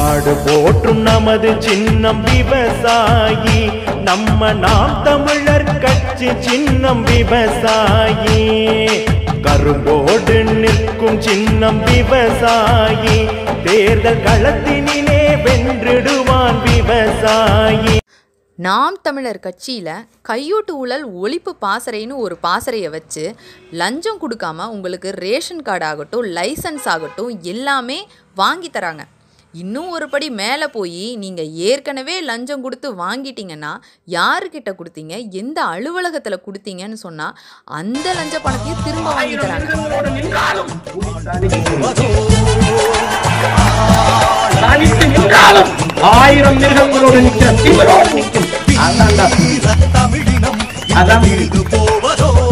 நாடு போற்றும் நமது சின்னம் விவசாயி நம்ம நாம் தமிழர் கட்சி சின்னம் விவசாயி கரும்போடு நிற்கும் சின்னம் விவசாயி தேர்தல் களத்தினிலே வென்றிடுவான் விவசாயி நாம் தமிழர் கட்சியில் கையூட்டு ஊழல் ஒழிப்பு பாசறைன்னு ஒரு பாசறையை வச்சு லஞ்சம் கொடுக்காம உங்களுக்கு ரேஷன் கார்டு ஆகட்டும் லைசன்ஸ் ஆகட்டும் எல்லாமே வாங்கி தராங்க இன்னும் ஒரு படி மேலே போய் நீங்கள் ஏற்கனவே லஞ்சம் கொடுத்து வாங்கிட்டீங்கன்னா யாருக்கிட்ட கொடுத்தீங்க எந்த அலுவலகத்தில் கொடுத்தீங்கன்னு சொன்னால் அந்த லஞ்ச பணத்தையும் திரும்ப வாங்கி தராங்க தனித்து நின்றாலும் ஆயிரம் மிருகங்களோடு நிற்கிற தீவிரோடு நிற்கும் அதான் தமிழினம் அதான் இது போவதோ